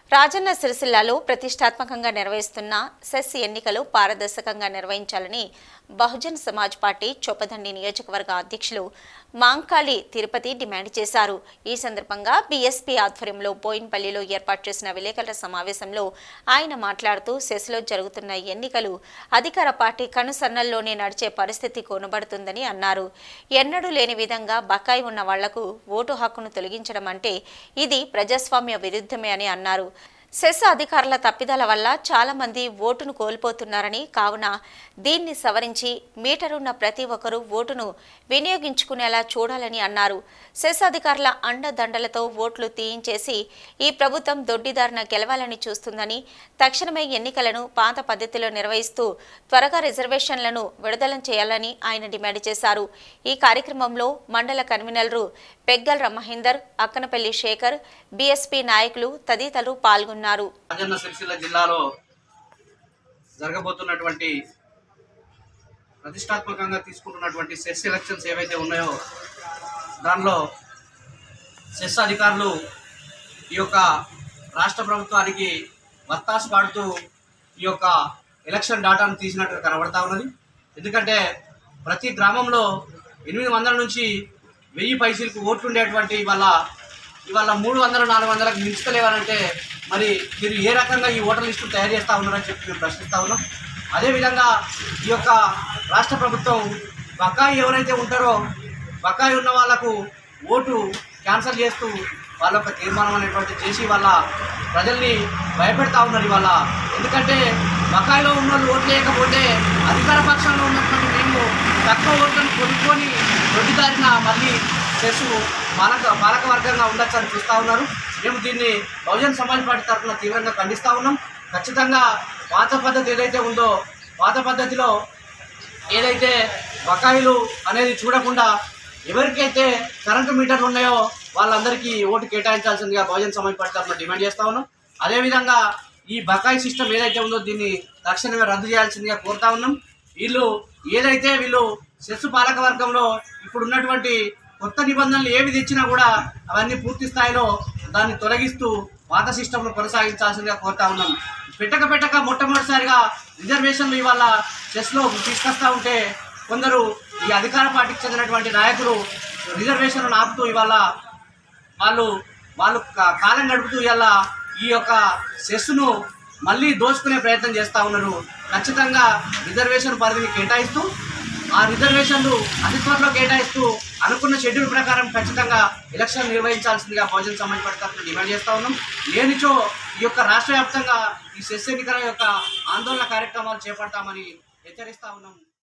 రాజన్న సిరిసిల్లాలో ప్రతిష్టాత్మకంగా నిర్వహిస్తున్న సెస్ ఎన్నికలు పారదర్శకంగా నిర్వహించాలని బహుజన్ సమాజ్ పార్టీ చొప్పదండి నియోజకవర్గ అధ్యక్షులు మాంకాళి తిరుపతి డిమాండ్ చేశారు ఈ సందర్భంగా బీఎస్పీ ఆధ్వర్యంలో బోయిన్పల్లిలో ఏర్పాటు చేసిన విలేకరుల సమావేశంలో ఆయన మాట్లాడుతూ సెస్లో జరుగుతున్న ఎన్నికలు అధికార పార్టీ కనుసన్నల్లోనే నడిచే పరిస్థితి కొనబడుతుందని అన్నారు ఎన్నడూ లేని విధంగా బకాయి ఉన్న వాళ్లకు ఓటు హక్కును తొలగించడం అంటే ఇది ప్రజాస్వామ్య విరుద్ధమే అని అన్నారు సెస్ అధికారుల తప్పిదాల వల్ల చాలా మంది ఓటును కోల్పోతున్నారని కావున దీన్ని సవరించి మీటరున్న ప్రతి ఒక్కరూ ఓటును వినియోగించుకునేలా చూడాలని అన్నారు సెస్ అధికారుల అండదండలతో ఓట్లు తీయించేసి ఈ ప్రభుత్వం దొడ్డిదారిన గెలవాలని చూస్తుందని తక్షణమే ఎన్నికలను పాత పద్ధతిలో నిర్వహిస్తూ త్వరగా రిజర్వేషన్లను విడుదల చేయాలని ఆయన డిమాండ్ చేశారు ఈ కార్యక్రమంలో మండల కన్వీనర్లు పెగ్గల్ రమహేందర్ అక్కనపల్లి శేఖర్ బీఎస్పీ నాయకులు తదితరులు పాల్గొన్నారు రాజన్న సిరిసిల్ల జిల్లాలో జరగబోతున్నటువంటి ప్రతిష్టాత్మకంగా తీసుకుంటున్నటువంటి సెస్ ఎలక్షన్స్ ఏవైతే ఉన్నాయో దానిలో సెస్ అధికారులు ఈ యొక్క రాష్ట్ర ప్రభుత్వానికి వత్తాసు పాడుతూ ఈ యొక్క ఎలక్షన్ డాటాను తీసినట్టు కనబడతా ఉన్నది ఎందుకంటే ప్రతి గ్రామంలో ఎనిమిది వందల నుంచి వెయ్యి పైసలకు ఓట్లు ఉండేటువంటి ఇవాళ ఇవాళ మూడు వందలు నాలుగు వందలకు మించుతలేవనంటే మరి మీరు ఏ రకంగా ఈ ఓటర్ లిస్టు తయారు చేస్తూ ఉన్నారని చెప్పి మేము ప్రశ్నిస్తూ ఉన్నాం అదేవిధంగా ఈ యొక్క రాష్ట్ర ప్రభుత్వం బకాయి ఎవరైతే ఉంటారో బకాయి ఉన్న వాళ్ళకు ఓటు క్యాన్సిల్ చేస్తూ వాళ్ళ యొక్క తీర్మానం అనేటువంటి చేసి వాళ్ళ ప్రజల్ని భయపెడతా ఉన్నారు ఇవాళ ఎందుకంటే బకాయిలో ఉన్న వాళ్ళు ఓట్లు లేకపోతే అధికార పక్షంలో ఉన్నటువంటి మేము తక్కువ ఓట్లను కొనుక్కొని దొడ్డిదారిన మళ్ళీ చేసు పాలక పాలక వర్గంగా ఉండొచ్చు అని చూస్తూ ఉన్నారు మేము దీన్ని బహుజన్ సమాజ్ పార్టీ తరఫున తీవ్రంగా ఖండిస్తూ ఉన్నాం ఖచ్చితంగా పాత పద్ధతి ఏదైతే ఉందో పాత పద్ధతిలో ఏదైతే బకాయిలు అనేది చూడకుండా ఎవరికైతే కరెంటు మీటర్లు ఉన్నాయో వాళ్ళందరికీ ఓటు కేటాయించాల్సిందిగా బహుజన్ సమాజ్ పార్టీ తరఫున డిమాండ్ చేస్తా ఉన్నాం అదేవిధంగా ఈ బకాయి సిస్టమ్ ఏదైతే ఉందో దీన్ని తక్షణమే రద్దు చేయాల్సిందిగా కోరుతా ఉన్నాం వీళ్ళు ఏదైతే వీళ్ళు సెస్ పాలక వర్గంలో ఇప్పుడు ఉన్నటువంటి కొత్త నిబంధనలు ఏవి తెచ్చినా కూడా అవన్నీ పూర్తి స్థాయిలో దాన్ని తొలగిస్తూ పాత సిస్టమ్ను కొనసాగించాల్సిందిగా కోరుతా ఉన్నాం పెట్టక పెట్టక మొట్టమొదటిసారిగా రిజర్వేషన్లు ఇవాళ చెస్లో తీసుకొస్తా ఉంటే కొందరు ఈ అధికార పార్టీకి చెందినటువంటి నాయకులు రిజర్వేషన్లను ఆపుతూ ఇవాళ వాళ్ళు వాళ్ళు కా- కాలం గడుపుతూ ఇవాళ ఈ యొక్క సెస్ను మళ్ళీ దోచుకునే ప్రయత్నం చేస్తూ ఉన్నారు ఖచ్చితంగా రిజర్వేషన్ పరిధిని కేటాయిస్తూ ఆ రిజర్వేషన్లు అతి త్వరలో కేటాయిస్తూ అనుకున్న షెడ్యూల్ ప్రకారం ఖచ్చితంగా ఎలక్షన్ నిర్వహించాల్సిందిగా బహుజన్ సమాజ్ పార్టీ తరఫున డిమాండ్ చేస్తా ఉన్నాం లేనిచో ఈ యొక్క రాష్ట్ర వ్యాప్తంగా ఈ సెస్ ఎన్నికల యొక్క ఆందోళన కార్యక్రమాలు చేపడతామని హెచ్చరిస్తా ఉన్నాం